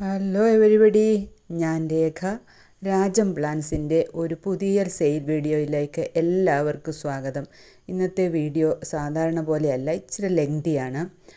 hello everybody ഞാൻ രേഖ രാജം പ്ലാൻസിൻ്റെ ഒരു പുതിയ സെയിൽ വീഡിയോയിലേക്ക് എല്ലാവർക്കും സ്വാഗതം ഇന്നത്തെ വീഡിയോ സാധാരണ പോലെയല്ല ഇച്ചിരി ലെങ്തിയാണ്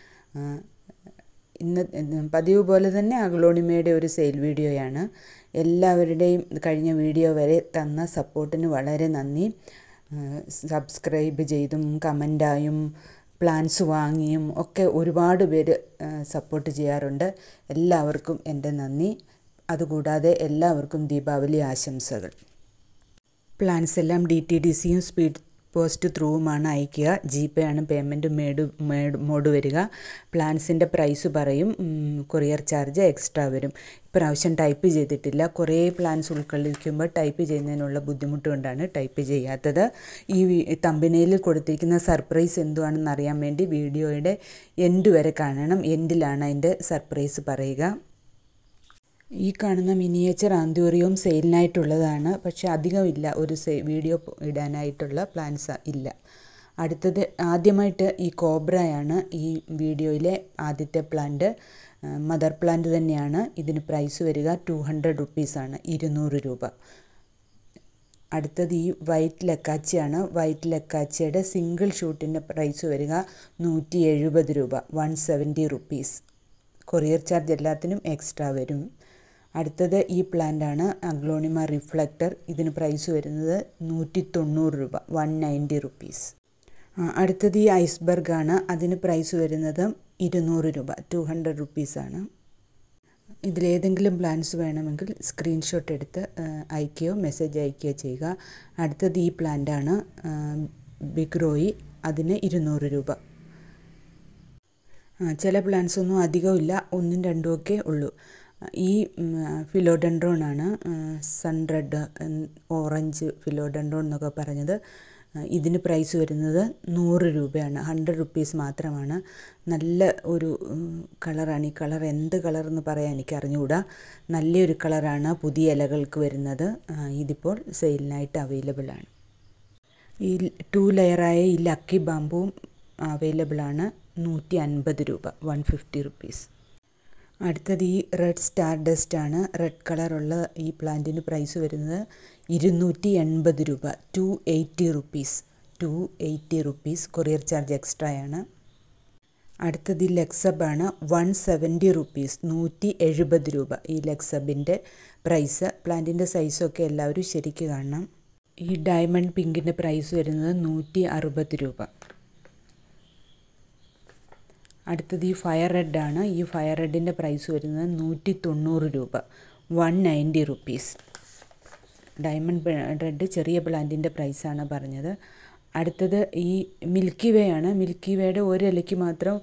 ഇന്ന് പതിവ് പോലെ തന്നെ അഗ്ലോണിമയുടെ ഒരു സെയിൽ വീഡിയോയാണ് എല്ലാവരുടെയും കഴിഞ്ഞ വീഡിയോ വരെ തന്ന സപ്പോർട്ടിന് വളരെ നന്ദി സബ്സ്ക്രൈബ് ചെയ്തും കമൻ്റായും പ്ലാൻസ് വാങ്ങിയും ഒക്കെ ഒരുപാട് പേര് സപ്പോർട്ട് ചെയ്യാറുണ്ട് എല്ലാവർക്കും എൻ്റെ നന്ദി അതുകൂടാതെ എല്ലാവർക്കും ദീപാവലി ആശംസകൾ പ്ലാൻസ് എല്ലാം ഡി ടി ഡി സിയും സ്പീഡ് പോസ്റ്റ് ത്രൂവുമാണ് അയക്കുക ജി പേ ആണ് പേയ്മെൻറ്റ് മേഡ് മേഡ് മോഡ് വരിക പ്ലാൻസിൻ്റെ പ്രൈസ് പറയും കൊറിയർ ചാർജ് എക്സ്ട്രാ വരും ഇപ്രാവശ്യം ടൈപ്പ് ചെയ്തിട്ടില്ല കുറേ പ്ലാൻസ് ഉൾക്കൊള്ളിക്കുമ്പോൾ ടൈപ്പ് ചെയ്യുന്നതിനുള്ള ബുദ്ധിമുട്ട് കൊണ്ടാണ് ടൈപ്പ് ചെയ്യാത്തത് ഈ തമ്പനയിൽ കൊടുത്തിരിക്കുന്ന സർപ്രൈസ് എന്തുവാണെന്ന് അറിയാൻ വേണ്ടി വീഡിയോയുടെ എൻഡ് വരെ കാണണം എൻഡിലാണ് അതിൻ്റെ സർപ്രൈസ് പറയുക ഈ കാണുന്ന മിനിയേച്ചർ ആന്തൂറിയവും സെയിലിനായിട്ടുള്ളതാണ് പക്ഷേ അധികമില്ല ഒരു സെ വീഡിയോ ഇടാനായിട്ടുള്ള പ്ലാൻസ് ഇല്ല അടുത്തത് ആദ്യമായിട്ട് ഈ കോബ്രയാണ് ഈ വീഡിയോയിലെ ആദ്യത്തെ പ്ലാന്റ് മദർ പ്ലാന്റ് തന്നെയാണ് ഇതിന് പ്രൈസ് വരിക ടു ഹൺഡ്രഡ് റുപ്പീസാണ് ഇരുന്നൂറ് രൂപ അടുത്തത് ഈ വൈറ്റ് ലക്കാച്ചിയാണ് വൈറ്റ് ലക്കാച്ചിയുടെ സിംഗിൾ ഷൂട്ടിൻ്റെ പ്രൈസ് വരിക നൂറ്റി എഴുപത് രൂപ one seventy rupees courier charge എല്ലാത്തിനും എക്സ്ട്രാ വരും അടുത്തത് ഈ പ്ലാന്റാണ് അഗ്ലോണിമ റിഫ്ലക്ടർ ഇതിന് പ്രൈസ് വരുന്നത് നൂറ്റി തൊണ്ണൂറ് രൂപ വൺ നയൻറ്റി റുപ്പീസ് അടുത്തത് ഈ ഐസ്ബർഗാണ് അതിന് പ്രൈസ് വരുന്നത് ഇരുന്നൂറ് രൂപ ടു ഹൺഡ്രഡ് റുപ്പീസാണ് ഇതിലേതെങ്കിലും പ്ലാൻസ് വേണമെങ്കിൽ സ്ക്രീൻഷോട്ട് എടുത്ത് അയക്കുകയോ മെസ്സേജ് അയക്കുകയോ ചെയ്യുക അടുത്തത് ഈ പ്ലാന്റാണ് ബിഗ്രോയി അതിന് ഇരുന്നൂറ് രൂപ ചില പ്ലാന്റ്സ് ഒന്നും അധികമില്ല ഒന്നും രണ്ടും ഒക്കെ ഉള്ളൂ ഈ ഫിലോഡൻഡ്രോൺ ആണ് സൺ റെഡ് ഓറഞ്ച് ഫിലോഡൻഡ്രോൺ എന്നൊക്കെ പറഞ്ഞത് ഇതിന് പ്രൈസ് വരുന്നത് നൂറ് രൂപയാണ് ഹൺഡ്രഡ് റുപ്പീസ് മാത്രമാണ് നല്ല ഒരു കളറാണ് ഈ കളർ എന്ത് കളർ എന്ന് പറയാൻ എനിക്ക് അറിഞ്ഞുകൂടാ നല്ലൊരു കളറാണ് പുതിയ ഇലകൾക്ക് വരുന്നത് ഇതിപ്പോൾ സെയിലിനായിട്ട് അവൈലബിൾ ആണ് ഈ ടു ലെയറായ ഈ ലക്കി ബാമ്പുവും അവൈലബിൾ ആണ് നൂറ്റി അൻപത് രൂപ വൺ ഫിഫ്റ്റി റുപ്പീസ് അടുത്തത് ഈ റെഡ് സ്റ്റാർ ഡസ്റ്റ് ആണ് റെഡ് കളറുള്ള ഈ പ്ലാന്റിന് പ്രൈസ് വരുന്നത് ഇരുന്നൂറ്റി എൺപത് രൂപ two eighty rupees two eighty rupees courier charge extra ആണ് അടുത്തത് ഈ ലെക്സബാണ് വൺ സെവൻറ്റി റുപ്പീസ് നൂറ്റി എഴുപത് രൂപ ഈ ലെക്സബിൻ്റെ പ്രൈസ് പ്ലാന്റിൻ്റെ സൈസൊക്കെ എല്ലാവരും ശരിക്ക് കാണണം ഈ ഡയമണ്ട് പിങ്കിൻ്റെ പ്രൈസ് വരുന്നത് നൂറ്റി അറുപത് രൂപ അടുത്തത് ഈ ഫയർ റെഡ് ആണ് ഈ ഫയർ റെഡിൻ്റെ പ്രൈസ് വരുന്നത് നൂറ്റി തൊണ്ണൂറ് രൂപ one ninety rupees diamond red ചെറിയ പ്ലാന്റിൻ്റെ പ്രൈസാണ് പറഞ്ഞത് അടുത്തത് ഈ മിൽക്കി വേ ആണ് മിൽക്കി വേയുടെ ഒരിലയ്ക്ക് മാത്രം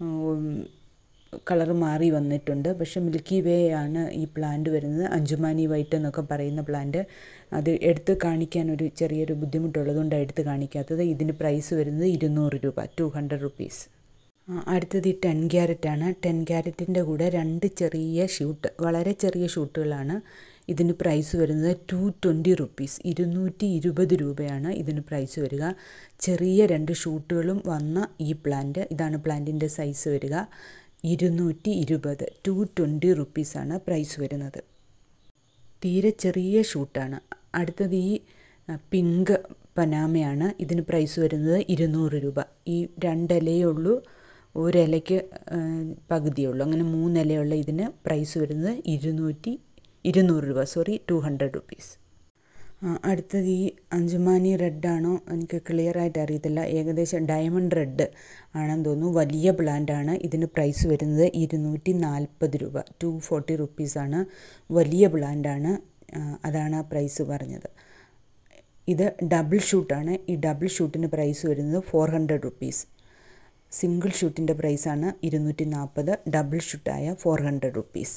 കളർ മാറി വന്നിട്ടുണ്ട് പക്ഷേ മിൽക്കി വേ ആണ് ഈ പ്ലാന്റ് വരുന്നത് അഞ്ചുമാനി വൈറ്റ് എന്നൊക്കെ പറയുന്ന പ്ലാന്റ് അത് എടുത്ത് കാണിക്കാൻ ഒരു ചെറിയൊരു ബുദ്ധിമുട്ടുള്ളതുകൊണ്ടാണ് എടുത്ത് കാണിക്കാത്തത് ഇതിന് പ്രൈസ് വരുന്നത് ഇരുന്നൂറ് രൂപ ടു ഹൺഡ്രഡ് റുപ്പീസ് അടുത്തത് ഈ ടെൻ ക്യാരറ്റ് ആണ് ടെൻ ക്യാരറ്റിൻ്റെ കൂടെ രണ്ട് ചെറിയ ഷൂട്ട് വളരെ ചെറിയ ഷൂട്ടുകളാണ് ഇതിന് പ്രൈസ് വരുന്നത് ടു ട്വൻറ്റി റുപ്പീസ് ഇരുന്നൂറ്റി ഇരുപത് രൂപയാണ് ഇതിന് പ്രൈസ് വരിക ചെറിയ രണ്ട് ഷൂട്ടുകളും വന്ന ഈ പ്ലാന്റ് ഇതാണ് പ്ലാന്റിൻ്റെ സൈസ് വരിക ഇരുന്നൂറ്റി ഇരുപത് ടു ട്വൻറ്റി റുപ്പീസാണ് പ്രൈസ് വരുന്നത് തീരെ ചെറിയ ഷൂട്ടാണ് അടുത്തത് ഈ പിങ്ക് പനാമയാണ് ഇതിന് പ്രൈസ് വരുന്നത് ഇരുന്നൂറ് രൂപ ഈ രണ്ടിലയേ ഉള്ളൂ ഒരിലയ്ക്ക് പകുതിയുള്ളൂ അങ്ങനെ മൂന്നിലയുള്ള ഇതിന് പ്രൈസ് വരുന്നത് ഇരുന്നൂറ്റി ഇരുന്നൂറ് രൂപ സോറി ടു ഹൺഡ്രഡ് റുപ്പീസ് അടുത്തത് ഈ അഞ്ചുമാനി റെഡാണോ എനിക്ക് ക്ലിയർ ആയിട്ട് അറിയത്തില്ല ഏകദേശം ഡയമണ്ട് റെഡ് ആണെന്ന് തോന്നുന്നു വലിയ പ്ലാന്റ് ആണ് ഇതിന് പ്രൈസ് വരുന്നത് ഇരുന്നൂറ്റി നാൽപ്പത് രൂപ ടു ഫോർട്ടി റുപ്പീസാണ് വലിയ പ്ലാന്റ് ആണ് അതാണ് ആ പ്രൈസ് പറഞ്ഞത് ഇത് ഡബിൾ ഷൂട്ടാണ് ഈ ഡബിൾ ഷൂട്ടിന് പ്രൈസ് വരുന്നത് ഫോർ ഹൺഡ്രഡ് റുപ്പീസ് സിംഗിൾ ഷൂട്ടിൻ്റെ പ്രൈസാണ് ഇരുന്നൂറ്റി നാൽപ്പത് ഡബിൾ ഷൂട്ടായ ഫോർ ഹൺഡ്രഡ് റുപ്പീസ്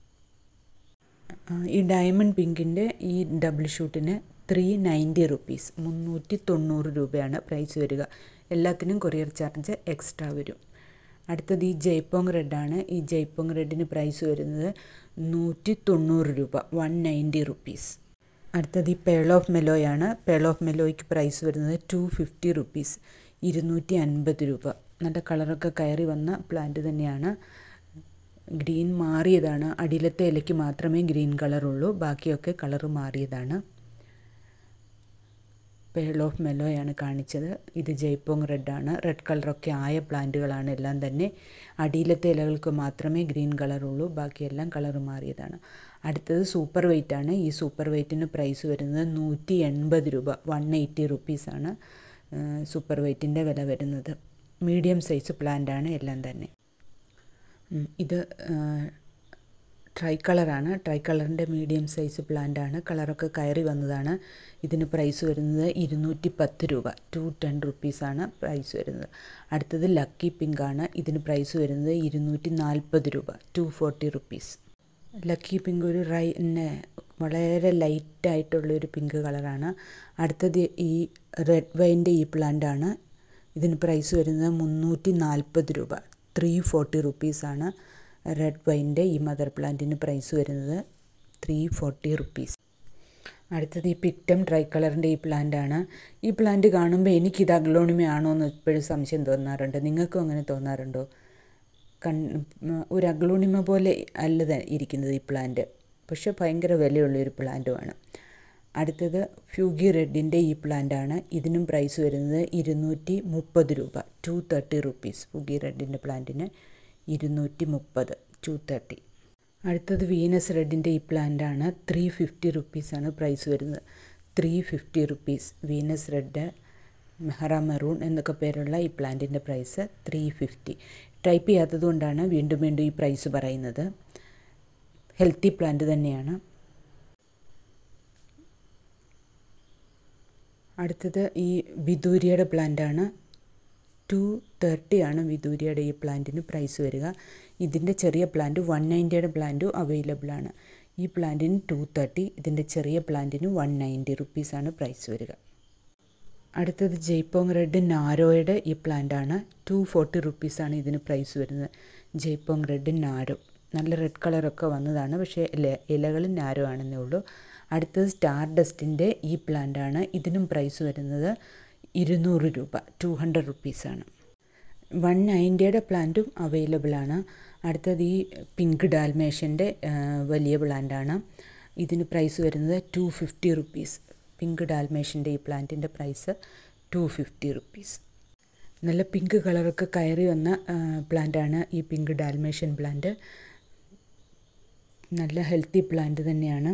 ഈ ഡയമണ്ട് പിങ്കിൻ്റെ ഈ ഡബിൾ ഷൂട്ടിന് ത്രീ നയൻറ്റി റുപ്പീസ് മുന്നൂറ്റി തൊണ്ണൂറ് രൂപയാണ് പ്രൈസ് വരിക എല്ലാത്തിനും കൊറിയർ ചാർജ് എക്സ്ട്രാ വരും അടുത്തത് ഈ ജയ്പോങ് റെഡാണ് ഈ ജയ്പോങ് റെഡിന് പ്രൈസ് വരുന്നത് നൂറ്റി തൊണ്ണൂറ് രൂപ വൺ നയൻറ്റി റുപ്പീസ് അടുത്തത് ഈ പേൾ ഓഫ് മെലോയാണ് പേൾ ഓഫ് മെലോയ്ക്ക് പ്രൈസ് വരുന്നത് ടു ഫിഫ്റ്റി റുപ്പീസ് ഇരുന്നൂറ്റി അൻപത് രൂപ നല്ല കളറൊക്കെ കയറി വന്ന പ്ലാന്റ് തന്നെയാണ് ഗ്രീൻ മാറിയതാണ് അടിയിലത്തെ ഇലയ്ക്ക് മാത്രമേ ഗ്രീൻ കളറുള്ളൂ ബാക്കിയൊക്കെ കളറ് മാറിയതാണ് പേൾ ഓഫ് മെലോയാണ് കാണിച്ചത് ഇത് ജയ്പോങ് റെഡാണ് റെഡ് കളറൊക്കെ ആയ പ്ലാന്റുകളാണ് എല്ലാം തന്നെ അടിയിലത്തെ ഇലകൾക്ക് മാത്രമേ ഗ്രീൻ കളറുള്ളൂ ബാക്കിയെല്ലാം കളർ മാറിയതാണ് അടുത്തത് സൂപ്പർ വെയിറ്റ് ആണ് ഈ സൂപ്പർ വെയിറ്റിന് പ്രൈസ് വരുന്നത് നൂറ്റി എൺപത് രൂപ വൺ എയ്റ്റി റുപ്പീസാണ് സൂപ്പർ വെയിറ്റിൻ്റെ വില വരുന്നത് മീഡിയം സൈസ് പ്ലാന്റ് ആണ് എല്ലാം തന്നെ ഇത് ട്രൈ കളറാണ് ട്രൈ കളറിൻ്റെ മീഡിയം സൈസ് പ്ലാന്റ് ആണ് കളറൊക്കെ കയറി വന്നതാണ് ഇതിന് പ്രൈസ് വരുന്നത് ഇരുന്നൂറ്റി പത്ത് രൂപ ടു ടെൻ റുപ്പീസാണ് പ്രൈസ് വരുന്നത് അടുത്തത് ലക്കി പിങ്ക് ആണ് ഇതിന് പ്രൈസ് വരുന്നത് ഇരുന്നൂറ്റി നാൽപ്പത് രൂപ two forty rupees lucky pink ഒരു റൈ വളരെ ലൈറ്റായിട്ടുള്ളൊരു പിങ്ക് കളറാണ് അടുത്തത് ഈ റെഡ് വൈൻ്റെ ഈ പ്ലാന്റ് ആണ് ഇതിന് പ്രൈസ് വരുന്നത് മുന്നൂറ്റി നാൽപ്പത് രൂപ ത്രീ ഫോർട്ടി റുപ്പീസാണ് റെഡ് വൈൻ്റെ ഈ മദർ പ്ലാന്റിന് പ്രൈസ് വരുന്നത് ത്രീ ഫോർട്ടി റുപ്പീസ് അടുത്തത് ഈ പിക്റ്റം ട്രൈ കളറിൻ്റെ ഈ പ്ലാന്റ് ആണ് ഈ പ്ലാന്റ് കാണുമ്പോൾ എനിക്കിത് അഗ്ലോണിമയാണോ എന്ന് ഇപ്പോഴും സംശയം തോന്നാറുണ്ട് നിങ്ങൾക്കും അങ്ങനെ തോന്നാറുണ്ടോ കൺ ഒരു അഗ്ലോണിമ പോലെ അല്ല ഇരിക്കുന്നത് ഈ പ്ലാന്റ് പക്ഷേ ഭയങ്കര വിലയുള്ളൊരു പ്ലാന്റുമാണ് അടുത്തത് ഫ്യൂഗി റെഡിൻ്റെ ഈ പ്ലാന്റ് ആണ് ഇതിനും പ്രൈസ് വരുന്നത് ഇരുന്നൂറ്റി മുപ്പത് രൂപ ടു തേർട്ടി റുപ്പീസ് ഫ്യൂഗി റെഡിൻ്റെ പ്ലാന്റിന് ഇരുന്നൂറ്റി മുപ്പത് ടു തേർട്ടി അടുത്തത് വീനസ് റെഡിൻ്റെ ഈ പ്ലാന്റ് ആണ് ത്രീ ഫിഫ്റ്റി റുപ്പീസാണ് പ്രൈസ് വരുന്നത് three fifty rupees Venus red മെഹറ മെറൂൺ എന്നൊക്കെ പേരുള്ള ഈ പ്ലാന്റിൻ്റെ പ്രൈസ് ത്രീ ഫിഫ്റ്റി ടൈപ്പ് ചെയ്യാത്തത് കൊണ്ടാണ് വീണ്ടും വീണ്ടും ഈ പ്രൈസ് പറയുന്നത് ഹെൽത്തി പ്ലാന്റ് തന്നെയാണ് അടുത്തത് ഈ വിദൂരിയുടെ പ്ലാന്റാണ് ടു തേർട്ടി ആണ് വിദൂരിയുടെ ഈ പ്ലാന്റിന് പ്രൈസ് വരിക ഇതിൻ്റെ ചെറിയ പ്ലാന്റ് വൺ നയൻറ്റിയുടെ പ്ലാന്റും അവൈലബിൾ ആണ് ഈ പ്ലാന്റിന് ടു തേർട്ടി ഇതിൻ്റെ ചെറിയ പ്ലാന്റിന് വൺ നയൻറ്റി റുപ്പീസാണ് പ്രൈസ് വരിക അടുത്തത് ജയ്പോങ് റെഡ് നാരോയുടെ ഈ പ്ലാന്റാണ് ടു ഫോർട്ടി റുപ്പീസാണ് ഇതിന് പ്രൈസ് വരുന്നത് ജയ്പോങ് റെഡ് നാരോ നല്ല റെഡ് കളറൊക്കെ വന്നതാണ് പക്ഷേ ഇല ഇലകൾ നാരോ ആണെന്നേ ഉള്ളൂ അടുത്തത് സ്റ്റാർ ഡസ്റ്റിൻ്റെ ഈ പ്ലാന്റാണ് ഇതിനും പ്രൈസ് വരുന്നത് ഇരുന്നൂറ് രൂപ ടു ഹൺഡ്രഡ് റുപ്പീസാണ് വൺ നയൻറ്റിയുടെ പ്ലാന്റും അവൈലബിൾ ആണ് അടുത്തത് ഈ പിങ്ക് ഡാൽമേഷൻ്റെ വലിയ പ്ലാന്റാണ് ഇതിന് പ്രൈസ് വരുന്നത് ടു ഫിഫ്റ്റി റുപ്പീസ് പിങ്ക് ഡാൽമേഷൻ്റെ ഈ പ്ലാന്റിൻ്റെ പ്രൈസ് ടു ഫിഫ്റ്റി റുപ്പീസ് നല്ല പിങ്ക് കളറൊക്കെ കയറി വന്ന പ്ലാന്റാണ് ഈ പിങ്ക് ഡാൽമേഷൻ പ്ലാന്റ് നല്ല ഹെൽത്തി പ്ലാന്റ് തന്നെയാണ്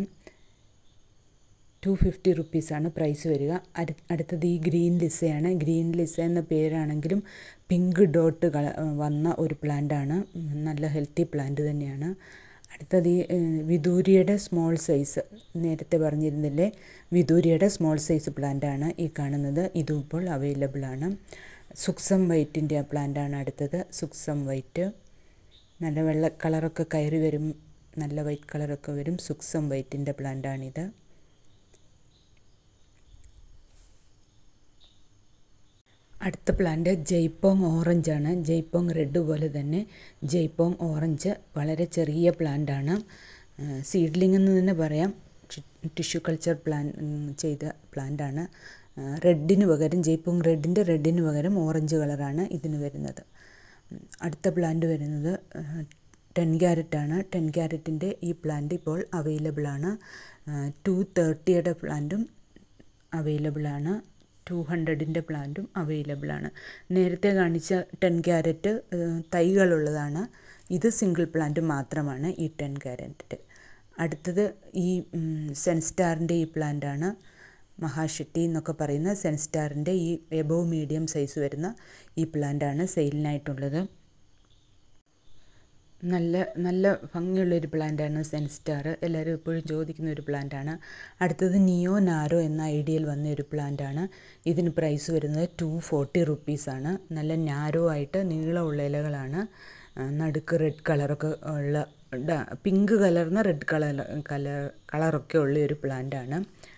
ടു ഫിഫ്റ്റി റുപ്പീസാണ് പ്രൈസ് വരിക അടുത്തത് ഈ ഗ്രീൻ ലിസയാണ് ഗ്രീൻ ലിസ എന്ന പേരാണെങ്കിലും പിങ്ക് ഡോട്ട് കള വന്ന ഒരു പ്ലാന്റാണ് നല്ല ഹെൽത്തി പ്ലാന്റ് തന്നെയാണ് അടുത്തത് ഈ വിദൂരിയുടെ സ്മോൾ സൈസ് നേരത്തെ പറഞ്ഞിരുന്നില്ലേ വിദൂരിയുടെ സ്മോൾ സൈസ് പ്ലാന്റാണ് ഈ കാണുന്നത് ഇതും ഇപ്പോൾ അവൈലബിൾ ആണ് സുക്സം വൈറ്റിൻ്റെ പ്ലാന്റാണ് അടുത്തത് സുക്സം വൈറ്റ് നല്ല വെള്ള കളറൊക്കെ കയറി വരും നല്ല വൈറ്റ് കളറൊക്കെ വരും സുക്സം വൈറ്റിൻ്റെ പ്ലാന്റാണിത് അടുത്ത പ്ലാന്റ് ജയ്പോങ് ഓറഞ്ച് ആണ് ജയ്പോങ് റെഡ് പോലെ തന്നെ ജയ്പോങ് ഓറഞ്ച് വളരെ ചെറിയ പ്ലാന്റ് ആണ് സീഡ്ലിംഗ് എന്ന് തന്നെ പറയാം ടിഷ്യൂ കൾച്ചർ പ്ലാൻ ചെയ്ത പ്ലാന്റ് ആണ് റെഡിന് പകരം ജയ്പോങ് റെഡിൻ്റെ റെഡിന് പകരം ഓറഞ്ച് കളറാണ് ഇതിന് വരുന്നത് അടുത്ത പ്ലാന്റ് വരുന്നത് ടെൻ ക്യാരറ്റ് ആണ് ടെൻ ക്യാരറ്റിൻ്റെ ഈ പ്ലാന്റ് ഇപ്പോൾ അവൈലബിൾ ആണ് ടു തേർട്ടിയുടെ പ്ലാന്റും അവൈലബിൾ ആണ് ടു ഹൺഡ്രഡിൻ്റെ പ്ലാന്റും അവൈലബിൾ ആണ് നേരത്തെ കാണിച്ച ടെൻ ക്യാരറ്റ് തൈകളുള്ളതാണ് ഇത് സിംഗിൾ പ്ലാന്റ് മാത്രമാണ് ഈ ടെൻ ക്യാരറ്റ് അടുത്തത് ഈ സെൻസ്റ്റാറിൻ്റെ ഈ പ്ലാന്റാണ് മഹാഷെട്ടി എന്നൊക്കെ പറയുന്ന സെൻസ്റ്റാറിൻ്റെ ഈ എബോവ് മീഡിയം സൈസ് വരുന്ന ഈ പ്ലാന്റാണ് സെയിലിനായിട്ടുള്ളത് നല്ല നല്ല ഭംഗിയുള്ളൊരു പ്ലാന്റാണ് സെൻസ്റ്റാർ എല്ലാവരും എപ്പോഴും ചോദിക്കുന്ന ഒരു പ്ലാന്റാണ് അടുത്തത് നിയോ നാരോ എന്ന ഐഡിയയിൽ വന്ന ഒരു പ്ലാന്റാണ് ഇതിന് പ്രൈസ് വരുന്നത് ടു ഫോർട്ടി റുപ്പീസാണ് നല്ല നാരോ ആയിട്ട് നീളമുള്ള ഇലകളാണ് നടുക്ക് റെഡ് കളറൊക്കെ ഉള്ള പിങ്ക് കലർന്ന റെഡ് കളർ കളർ കളറൊക്കെ ഉള്ള ഒരു പ്ലാന്റാണ്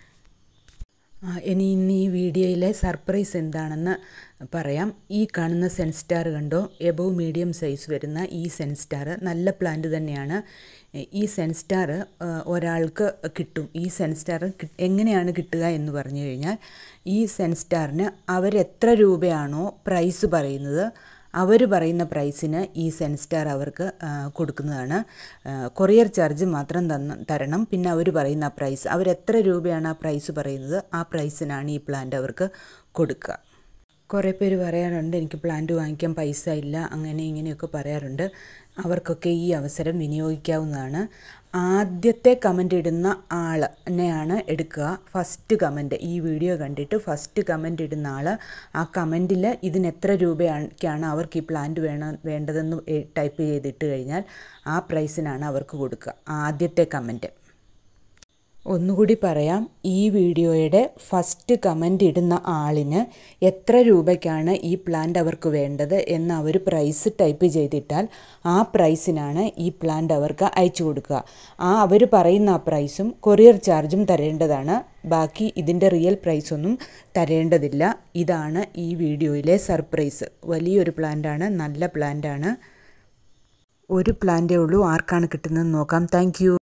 ഇനി ഇന്ന് ഈ വീഡിയോയിലെ സർപ്രൈസ് എന്താണെന്ന് പറയാം ഈ കാണുന്ന സെൻസ്റ്റാർ കണ്ടോ എബോവ് മീഡിയം സൈസ് വരുന്ന ഈ സെൻസ്റ്റാർ നല്ല പ്ലാന്റ് തന്നെയാണ് ഈ സെൻസ്റ്റാർ ഒരാൾക്ക് കിട്ടും ഈ സെൻസ്റ്റാർ എങ്ങനെയാണ് കിട്ടുക എന്ന് പറഞ്ഞു കഴിഞ്ഞാൽ ഈ സെൻസ്റ്റാറിന് അവരെത്ര രൂപയാണോ പ്രൈസ് പറയുന്നത് അവർ പറയുന്ന പ്രൈസിന് ഈ സെൻസ്റ്റാർ അവർക്ക് ആ, കൊടുക്കുന്നതാണ് ആ, കൊറിയർ ചാർജ് മാത്രം തന്ന തരണം പിന്നെ അവർ പറയുന്ന ആ പ്രൈസ് അവർ എത്ര രൂപയാണ് ആ പ്രൈസ് പറയുന്നത് ആ പ്രൈസിനാണ് ഈ പ്ലാന്റ് അവർക്ക് കൊടുക്കുക കുറേ പേര് പറയാറുണ്ട് എനിക്ക് പ്ലാന്റ് വാങ്ങിക്കാൻ പൈസ ഇല്ല അങ്ങനെ ഇങ്ങനെയൊക്കെ പറയാറുണ്ട് അവർക്കൊക്കെ ഈ അവസരം വിനിയോഗിക്കാവുന്നതാണ് ആദ്യത്തെ കമൻ്റ് ഇടുന്ന ആളിനെയാണ് എടുക്കുക ഫസ്റ്റ് കമൻറ്റ് ഈ വീഡിയോ കണ്ടിട്ട് ഫസ്റ്റ് കമൻ്റ് ഇടുന്ന ആൾ ആ കമൻറ്റിൽ ഇതിന് എത്ര രൂപയ്ക്കാണ് അവർക്ക് ഈ പ്ലാന്റ് വേണം വേണ്ടതെന്ന് ടൈപ്പ് ചെയ്തിട്ട് കഴിഞ്ഞാൽ ആ പ്രൈസിനാണ് അവർക്ക് കൊടുക്കുക ആദ്യത്തെ കമൻറ്റ് ഒന്നുകൂടി പറയാം ഈ വീഡിയോയുടെ ഫസ്റ്റ് കമൻ്റ് ഇടുന്ന ആളിന് എത്ര രൂപയ്ക്കാണ് ഈ പ്ലാന്റ് അവർക്ക് വേണ്ടത് എന്ന് അവർ പ്രൈസ് ടൈപ്പ് ചെയ്തിട്ടാൽ ആ പ്രൈസിനാണ് ഈ പ്ലാന്റ് അവർക്ക് അയച്ചു കൊടുക്കുക ആ അവർ പറയുന്ന ആ പ്രൈസും കൊറിയർ ചാർജും തരേണ്ടതാണ് ബാക്കി ഇതിൻ്റെ റിയൽ പ്രൈസൊന്നും തരേണ്ടതില്ല ഇതാണ് ഈ വീഡിയോയിലെ സർപ്രൈസ് വലിയൊരു പ്ലാന്റാണ് നല്ല പ്ലാന്റാണ് ഒരു പ്ലാന്റേ ഉള്ളൂ ആർക്കാണ് കിട്ടുന്നതെന്ന് നോക്കാം താങ്ക്